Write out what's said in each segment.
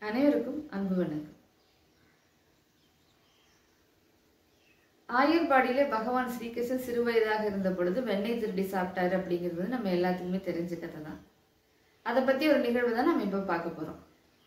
அனைவருக்கும் அன்பு வணக்கம் ஆயர்பாடியிலே பகவான் ஸ்ரீகிருஷ்ணன் சிறு வயதாக இருந்த பொழுது வெண்ணெய் திருடி சாப்பிட்டாரு அப்படிங்கிறது வந்து நம்ம எல்லாத்துக்குமே தெரிஞ்ச கதை தான் அதை பத்தி ஒரு நிகழ்வு தான் நம்ம இப்ப பார்க்க போறோம்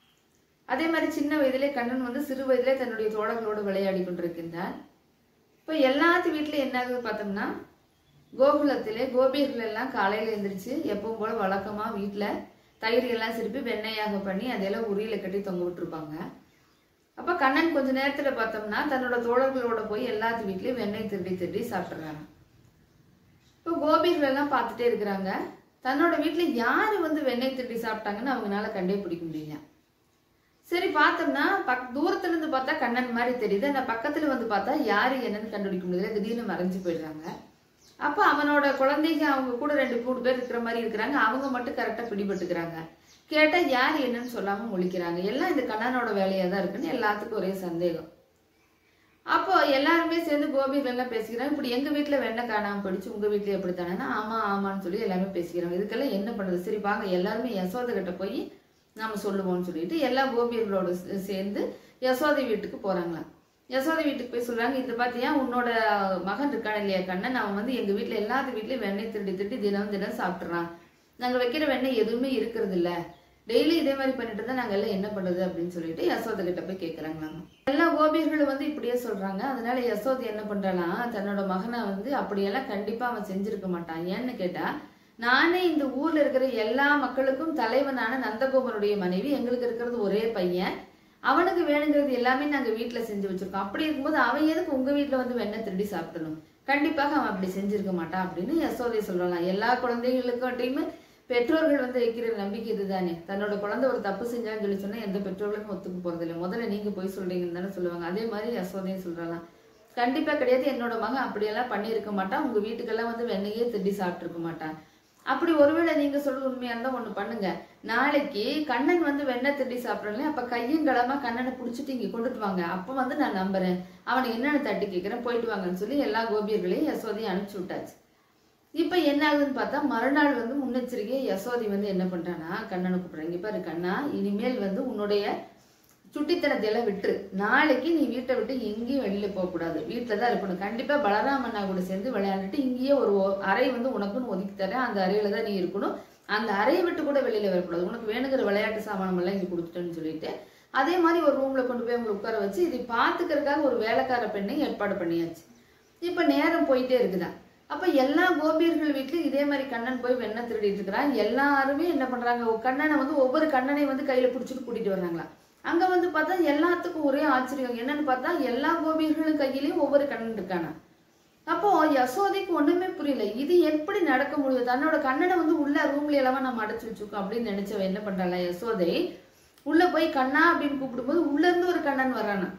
அதே மாதிரி சின்ன வயதிலே கண்ணன் வந்து சிறு வயதிலே தன்னுடைய தோழர்களோடு விளையாடி கொண்டிருக்கின்றார் இப்போ எல்லாத்து வீட்லயும் என்ன ஆகுது பார்த்தோம்னா கோகுலத்திலே கோபியர்கள் எல்லாம் காலையில எந்திரிச்சு எப்பவும் போல வழக்கமா வீட்டுல தயிர் எல்லாம் சிரிப்பி வெண்ணெயாக பண்ணி அதெல்லாம் உரியில கட்டி தொங்க விட்டுருப்பாங்க அப்ப கண்ணன் கொஞ்ச நேரத்துல பார்த்தோம்னா தன்னோட தோழர்களோட போய் எல்லாத்து வீட்லயும் வெண்ணெய் திருடி திருடி சாப்பிட்றாங்க இப்போ கோபிகள் எல்லாம் பார்த்துட்டே இருக்கிறாங்க தன்னோட வீட்டுல யாரு வந்து வெண்ணெய் திருடி சாப்பிட்டாங்கன்னு அவங்களால கண்டே பிடிக்க முடியல சரி பார்த்தோம்னா பக் தூரத்துல இருந்து பார்த்தா கண்ணன் மாதிரி தெரியுது ஆனா பக்கத்துல வந்து பார்த்தா யாரு என்னன்னு கண்டுபிடிக்க முடியல திடீர்னு மறைஞ்சு போயிடுறாங்க அப்ப அவனோட குழந்தைங்க அவங்க கூட ரெண்டு மூணு பேர் இருக்கிற மாதிரி இருக்கிறாங்க அவங்க மட்டும் கரெக்டா பிடிபட்டுக்கிறாங்க கேட்டா யார் என்னன்னு சொல்லாம முழிக்கிறாங்க எல்லாம் இந்த கண்ணனோட வேலையா தான் இருக்குன்னு எல்லாத்துக்கும் ஒரே சந்தேகம் அப்போ எல்லாருமே சேர்ந்து கோபிகள் எல்லாம் பேசிக்கிறாங்க இப்படி எங்க வீட்டுல வெண்ணெய் காணாம போயிடுச்சு உங்க வீட்டுல எப்படி தானேன்னா ஆமா ஆமான்னு சொல்லி எல்லாமே பேசிக்கிறாங்க இதுக்கெல்லாம் என்ன பண்றது சரி வாங்க எல்லாருமே யசோதை கிட்ட போய் நாம சொல்லுவோம்னு சொல்லிட்டு எல்லா கோபியர்களோட சே- சேர்ந்து யசோதை வீட்டுக்கு போறாங்களாம் யசோதை வீட்டுக்கு போய் சொல்றாங்க இந்த பாத்தியா உன்னோட மகன் இருக்கான் இல்லையா கண்ணன் அவன் வந்து எங்க வீட்டுல எல்லாத்து வீட்லயும் வெண்ணெய் திருடி திருடி தினம் தினம் சாப்பிட்றான் நாங்க வைக்கிற வெண்ணெய் எதுவுமே இருக்கிறது இல்ல டெய்லி இதே மாதிரி பண்ணிட்டு இருந்தா நாங்க எல்லாம் என்ன பண்றது அப்படின்னு சொல்லிட்டு யசோதை கிட்ட போய் கேக்குறாங்களாம் எல்லா கோபியர்களும் வந்து இப்படியே சொல்றாங்க அதனால யசோதை என்ன பண்றாளாம் தன்னோட மகனை வந்து அப்படியெல்லாம் கண்டிப்பா அவன் செஞ்சிருக்க மாட்டான் ஏன்னு கேட்டா நானே இந்த ஊர்ல இருக்கிற எல்லா மக்களுக்கும் தலைவனான நந்தகோபனுடைய மனைவி எங்களுக்கு இருக்கிறது ஒரே பையன் அவனுக்கு வேணுங்கிறது எல்லாமே நாங்க வீட்டுல செஞ்சு வச்சிருக்கோம் அப்படி இருக்கும்போது அவன் எதுக்கு உங்க வீட்டுல வந்து வெண்ணெய் திருடி சாப்பிடணும் கண்டிப்பாக அவன் அப்படி செஞ்சிருக்க மாட்டான் அப்படின்னு யசோதை சொல்லலாம் எல்லா குழந்தைகளுக்கும் பெற்றோர்கள் வந்து வைக்கிற நம்பிக்கை இதுதானே தன்னோட குழந்தை ஒரு தப்பு செஞ்சான்னு சொல்லி சொன்னா எந்த பெற்றோர்களும் ஒத்துக்க போறதில்லை முதல்ல நீங்க போய் சொல்றீங்கன்னு தானே சொல்லுவாங்க அதே மாதிரி யசோதையும் சொல்றலாம் கண்டிப்பா கிடையாது என்னோட மகன் அப்படியெல்லாம் பண்ணியிருக்க மாட்டான் உங்க வீட்டுக்கெல்லாம் வந்து வெண்ணெயே திருடி சாப்பிட்டுருக்க மாட்டான் அப்படி ஒருவேளை நீங்க சொல்றது உண்மையா இருந்தா ஒண்ணு பண்ணுங்க நாளைக்கு கண்ணன் வந்து வெண்ணெய் திருடி சாப்பிடறேன் அப்ப கையும் களமா கண்ணனை புடிச்சிட்டு இங்க கொண்டுட்டு வாங்க அப்ப வந்து நான் நம்புறேன் அவனை என்னன்னு தட்டி கேட்கிறேன் போயிட்டு வாங்கன்னு சொல்லி எல்லா கோபியர்களையும் யசோதையும் அனுப்பிச்சு விட்டாச்சு இப்ப என்ன ஆகுதுன்னு பார்த்தா மறுநாள் வந்து முன்னெச்சரிக்கையை யசோதி வந்து என்ன பண்றானா கண்ணனை கூப்பிடுறாங்க இங்க பாரு கண்ணா இனிமேல் வந்து உன்னுடைய சுட்டித்தனத்தை எல்லாம் விட்டுரு நாளைக்கு நீ வீட்டை விட்டு எங்கேயும் வெளியில போக கூடாது வீட்டுல தான் இருக்கணும் கண்டிப்பா பலராமண்ணா கூட சேர்ந்து விளையாண்டுட்டு இங்கேயே ஒரு ஒ- அறை வந்து உனக்குன்னு ஒதுக்கி தரேன் அந்த அறையில தான் நீ இருக்கணும் அந்த அறையை விட்டு கூட வெளியில வரக்கூடாது உனக்கு வேணுங்கிற விளையாட்டு சாமானம் எல்லாம் இங்க கொடுத்துட்டேன்னு சொல்லிட்டு அதே மாதிரி ஒரு ரூம்ல கொண்டு போய் அவங்களை உட்கார வச்சு இதை பாத்துக்கிறதுக்காக ஒரு வேலைக்கார பெண்ணை ஏற்பாடு பண்ணியாச்சு இப்ப நேரம் போயிட்டே இருக்குதா அப்ப எல்லா கோபியர்கள் வீட்லயும் இதே மாதிரி கண்ணன் போய் வெண்ணெய் திருடிட்டு இருக்கிறான் எல்லாருமே என்ன பண்றாங்க ஒ- கண்ணனை வந்து ஒவ்வொரு கண்ணனை வந்து கையில புடிச்சிட்டு கூட்டிட்டு வர்றாங்களா அங்க வந்து பார்த்தா எல்லாத்துக்கும் ஒரே ஆச்சரியம் என்னன்னு பார்த்தா எல்லா கோபியர்களும் கையிலயும் ஒவ்வொரு கண்ணன் இருக்கானா அப்போ யசோதைக்கு ஒண்ணுமே புரியல இது எப்படி நடக்க முடியும் தன்னோட கண்ணனை வந்து உள்ள ரூம்ல எல்லாம் நம்ம அடைச்சு வச்சுக்கோம் அப்படின்னு நினைச்சவ என்ன பண்றாளா யசோதை உள்ள போய் கண்ணா அப்படின்னு கூப்பிடும்போது உள்ள இருந்து ஒரு கண்ணன் வரானா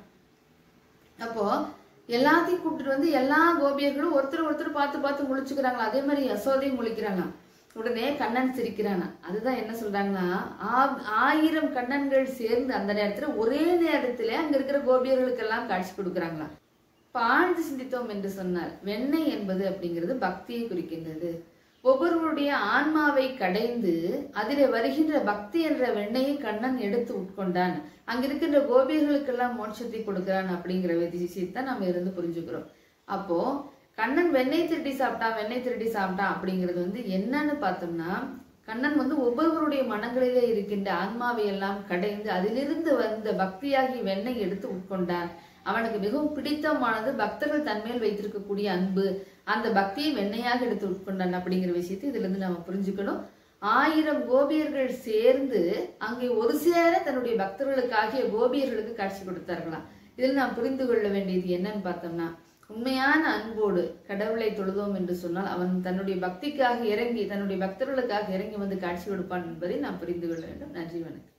அப்போ எல்லாத்தையும் கூப்பிட்டுட்டு வந்து எல்லா கோபியர்களும் ஒருத்தர் ஒருத்தர் பார்த்து பார்த்து முழிச்சுக்கிறாங்களா அதே மாதிரி யசோதையும் முழிக்கிறாங்க உடனே கண்ணன் சிரிக்கிறானா அதுதான் என்ன சொல்றாங்கன்னா ஆ- ஆயிரம் கண்ணன்கள் சேர்ந்து அந்த நேரத்துல ஒரே நேரத்துல அங்க இருக்கிற கோபியர்களுக்கெல்லாம் காட்சி கொடுக்குறாங்களாம் பாழ்ந்து சிந்தித்தோம் என்று சொன்னால் வெண்ணெய் என்பது அப்படிங்கிறது பக்தியை குறிக்கின்றது ஒவ்வொருவருடைய ஆன்மாவை கடைந்து அதிலே வருகின்ற பக்தி என்ற வெண்ணெயை கண்ணன் எடுத்து உட்கொண்டான் அங்க இருக்கின்ற கோபியர்களுக்கெல்லாம் மோட்சத்தை கொடுக்கிறான் அப்படிங்கிற விஷயத்தை நம்ம இருந்து புரிஞ்சுக்கிறோம் அப்போ கண்ணன் வெண்ணெய் திருடி சாப்பிட்டான் வெண்ணெய் திருடி சாப்பிட்டான் அப்படிங்கிறது வந்து என்னன்னு பார்த்தோம்னா கண்ணன் வந்து ஒவ்வொருவருடைய மனங்களிலே இருக்கின்ற ஆன்மாவை எல்லாம் கடைந்து அதிலிருந்து வந்த பக்தியாகி வெண்ணெய் எடுத்து உட்கொண்டான் அவனுக்கு மிகவும் பிடித்தமானது பக்தர்கள் தன்மேல் வைத்திருக்கக்கூடிய அன்பு அந்த பக்தியை வெண்ணையாக எடுத்து உட்கொண்டான் அப்படிங்கிற விஷயத்தை இதுல இருந்து நம்ம புரிஞ்சுக்கணும் ஆயிரம் கோபியர்கள் சேர்ந்து அங்கே ஒரு சேர தன்னுடைய பக்தர்களுக்காகிய கோபியர்களுக்கு காட்சி கொடுத்தார்களாம் இதில் நாம் புரிந்து கொள்ள வேண்டியது என்னன்னு பார்த்தோம்னா உண்மையான அன்போடு கடவுளை தொழுதோம் என்று சொன்னால் அவன் தன்னுடைய பக்திக்காக இறங்கி தன்னுடைய பக்தர்களுக்காக இறங்கி வந்து காட்சி கொடுப்பான் என்பதை நாம் புரிந்து கொள்ள வேண்டும் நன்றி வணக்கம்